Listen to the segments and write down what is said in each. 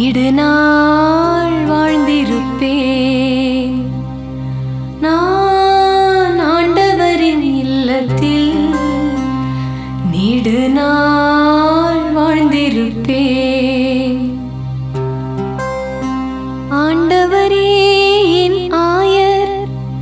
நெடுநாள் வாழ்ந்திருப்பேன் நான் ஆண்டவரின் இல்லத்தில் நெடுநாள் வாழ்ந்திருப்பேன் ஆண்டவரே என் ஆயர்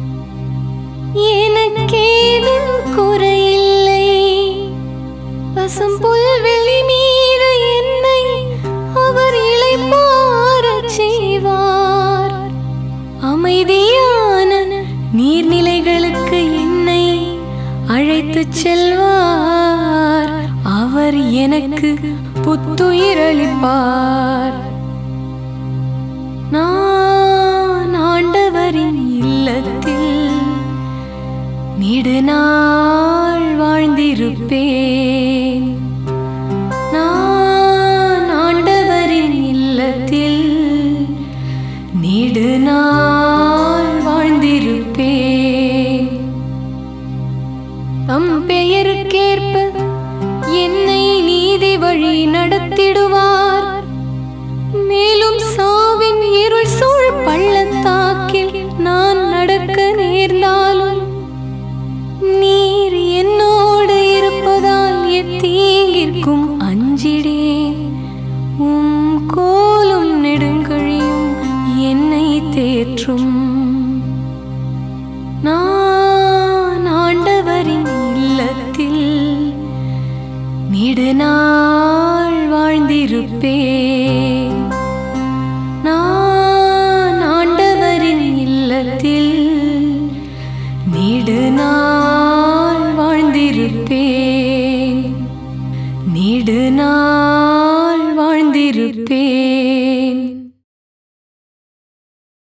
எனக்கேதும் குறையில்லை பசும் புல்வெளி மீது என்னை அவர் இளைப்பாறச் செய்வார் அமைதியான நீர்நிலைகளுக்கு என்னை அழைத்துச் செல்வார் அவர் எனக்கு புத்துயிரளிப்பார் நான் ஆண்டவரின் இல்லத்தில் நெடுநாள் வாழ்ந்திருப்பேன் நான் ஆண்டவரின் இல்லத்தில் நெடுநாள் வாழ்ந்திருப்பேன் தம் பெயருக்கேற்ப என்னை நீதி வழி நடத்திடுவார் மேலும் சாவின் இருள் சூழ் பள்ளத்தாக்கில் நான் நடக்க நேர்ந்தாலும் நீர் என்னோடு இருப்பதால் எத்தீங்கிற்கும் அஞ்சிடேன் உம் கோலும் நெடுங்கழியும் என்னை தேற்றும் நான் ஆண்டவரின் இல்லத்தில் நெடுநாள் வாழ்ந்திருப்பேன் நான் ஆண்டவரின் இல்லத்தில் நெடுநாள் வாழ்ந்திருப்பேன் நெடுநாள் வாழ்ந்திருப்பேன்